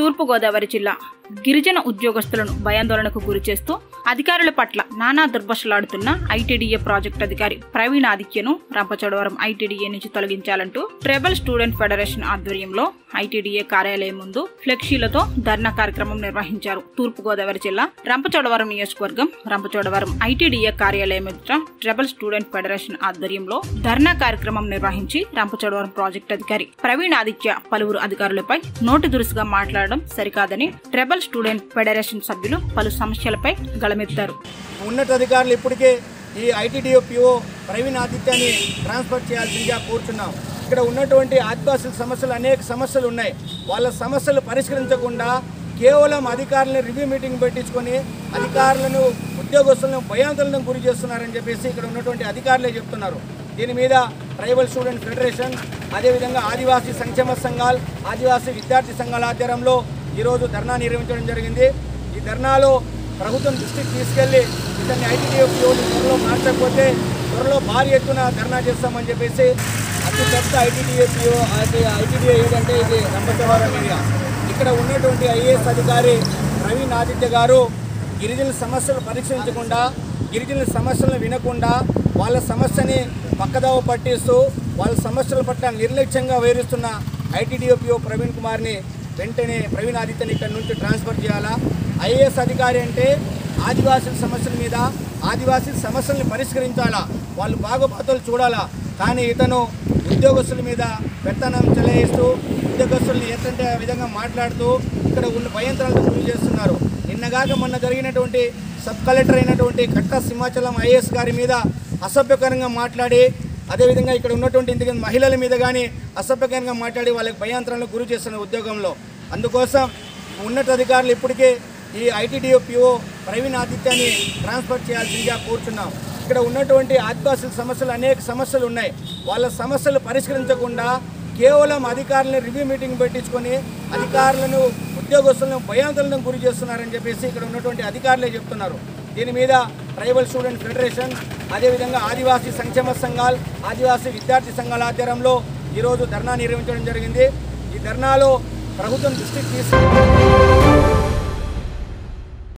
తూర్పుగోదావరి జిల్లా గిరిజన ఉద్యోగస్తులను భయాందోళనకు గురి చేస్తూ అధికారుల పట్ల నానా దుర్భషలాడుతున్న ఐటీడీఏ ప్రాజెక్ట్ అధికారి ప్రవీణ్ ఆదిత్యను రంపచోడవరం ఐటీడీఏ నుంచి తొలగించాలంటూ ట్రైబల్ స్టూడెంట్ ఫెడరేషన్ ఆధ్వర్యంలో ఐటీడీఏ కార్యాలయం ముందు ఫ్లెక్సీలతో ధర్నా కార్యక్రమం నిర్వహించారు తూర్పుగోదావరి జిల్లా రంపచోడవరం నియోజకవర్గం రంపచోడవరం ఐటీడీఏ కార్యాలయం ఎదుట ట్రైబల్ స్టూడెంట్ ఫెడరేషన్ ఆధ్వర్యంలో ధర్నా కార్యక్రమం నిర్వహించి రంపచోడవరం ప్రాజెక్ట్ అధికారి ప్రవీణ్ ఆదిత్య పలువురు అధికారులపై నోటి దురుసుగా మాట్లాడడం సరికాదని ట్రైబల్ స్టూడెంట్ ఫెడరేషన్ సభ్యులు పలు సమస్యలపై గళమెత్తారు ఉన్నతాధికారులు ఇప్పటికే ఈ ఐటీడీఓ పిఓ ప్రవీణ్ ఆదిత్యాన్ని ట్రాన్స్ఫర్ చేయాల్సిందిగా కోరుచున్నాం ఇక్కడ ఉన్నటువంటి ఆదివాసుల సమస్యలు అనేక సమస్యలు ఉన్నాయి వాళ్ళ సమస్యలు పరిష్కరించకుండా కేవలం అధికారులను రివ్యూ మీటింగ్ పెట్టించుకొని అధికారులను ఉద్యోగస్తులను భయాందోళనకు గురి చేస్తున్నారని చెప్పేసి ఇక్కడ ఉన్నటువంటి అధికారులే చెప్తున్నారు దీని మీద ట్రైబల్ స్టూడెంట్ ఫెడరేషన్ అదేవిధంగా ఆదివాసీ సంక్షేమ సంఘాలు ఆదివాసీ విద్యార్థి సంఘాల ఆధ్వర్యంలో ఈరోజు ధర్నా నిర్వహించడం జరిగింది ఈ ధర్నాలో ప్రభుత్వం దృష్టికి తీసుకెళ్లి ఇతన్ని ఐటీడీఎఫ్ఓని త్వరలో మార్చకపోతే త్వరలో భారీ ఎత్తున ధర్నా చేస్తామని చెప్పేసి అతి పెద్ద ఐటీడీఎఫ్ఓ ఐటీడీఏ ఏదంటే ఇది రంపచోడవరం ఏరియా ఇక్కడ ఉన్నటువంటి ఐఏఎస్ అధికారి ప్రవీణ్ ఆదిత్య గారు గిరిజనుల సమస్యలు పరిశీలించకుండా గిరిజనుల సమస్యలను వినకుండా వాళ్ళ సమస్యని పక్కదావ పట్టిస్తూ వాళ్ళ సమస్యల పట్ల నిర్లక్ష్యంగా వేరుస్తున్న ఐటీడీఓపీఓ ప్రవీణ్ కుమార్ని వెంటనే ప్రవీణ్ ఆదిత్యని ఇక్కడ నుంచి ట్రాన్స్ఫర్ చేయాలా ఐఏఎస్ అధికారి అంటే ఆదివాసుల సమస్యల మీద ఆదివాసీ సమస్యల్ని పరిష్కరించాలా వాళ్ళు బాగోపాతలు చూడాలా కానీ ఇతను ఉద్యోగస్తుల మీద పెత్తనం చెలాయిస్తూ ఉద్యోగస్తుల్ని ఎట్లంటే ఆ విధంగా మాట్లాడుతూ ఇక్కడ ఉన్న భయంత్రాలకు గురి చేస్తున్నారు నిన్నగాక మొన్న జరిగినటువంటి సబ్ కలెక్టర్ అయినటువంటి కట్ట సింహాచలం ఐఏఎస్ గారి మీద అసభ్యకరంగా మాట్లాడి అదేవిధంగా ఇక్కడ ఉన్నటువంటి ఇంతకు మహిళల మీద కానీ అసభ్యకరంగా మాట్లాడి వాళ్ళకి భయాంతరాలకు గురి చేస్తున్న ఉద్యోగంలో అందుకోసం ఉన్నతాధికారులు ఇప్పటికే ఈ ఐటీడీఓ పిఓ ప్రవీణ్ ఆదిత్యాన్ని ట్రాన్స్ఫర్ చేయాల్సిందిగా కోరుచున్నాం ఇక్కడ ఉన్నటువంటి ఆదివాసుల సమస్యలు అనేక సమస్యలు ఉన్నాయి వాళ్ళ సమస్యలు పరిష్కరించకుండా కేవలం అధికారులను రివ్యూ మీటింగ్ పెట్టించుకొని అధికారులను ఉద్యోగస్తులను భయాందోళనకు గురి చేస్తున్నారని చెప్పేసి ఇక్కడ ఉన్నటువంటి అధికారులే చెప్తున్నారు దీని మీద ట్రైబల్ స్టూడెంట్ ఫెడరేషన్ అదేవిధంగా ఆదివాసీ సంక్షేమ సంఘాలు ఆదివాసీ విద్యార్థి సంఘాల ఆధ్వర్యంలో ఈరోజు ధర్నా నిర్వహించడం జరిగింది ఈ ధర్నాలో ప్రభుత్వం దృష్టికి తీసుకు